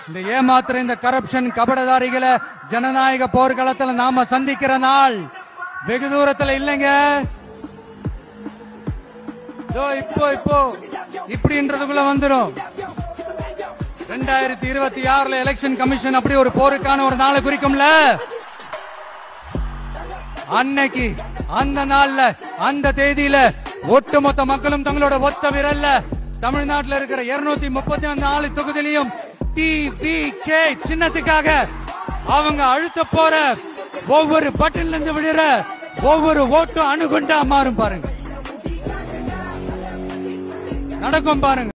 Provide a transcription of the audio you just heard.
இந்த ஏமாத்துற இந்த கரப்ஷன் கபடதாரிகளை ஜனநாயக போர்க்களத்துல நாம சந்திக்கிற நாள் வெகு தூரத்துல இல்லைங்க இதோ இப்போ இப்போ இப்படின்றதுக்குள்ள வந்துடும் ரெண்டாயிரத்தி இருபத்தி ஆறுல எலெக்ஷன் கமிஷன் அப்படி ஒரு போருக்கான ஒரு நாளை குறிக்கும்ல அன்னைக்கு அந்த நாள்ல அந்த தேதியில ஒட்டுமொத்த மக்களும் தங்களோட ஒத்த விரல்ல தமிழ்நாட்டுல இருக்கிற இருநூத்தி முப்பத்தி நாலு தொகுதியிலையும் டிவிகே சின்னத்துக்காக அவங்க அழுத்த போற ஒவ்வொரு பட்டில இருந்து விடுற ஒவ்வொரு ஓட்டும் அணுகுண்டா மாறும் பாருங்க நடக்கும் பாருங்க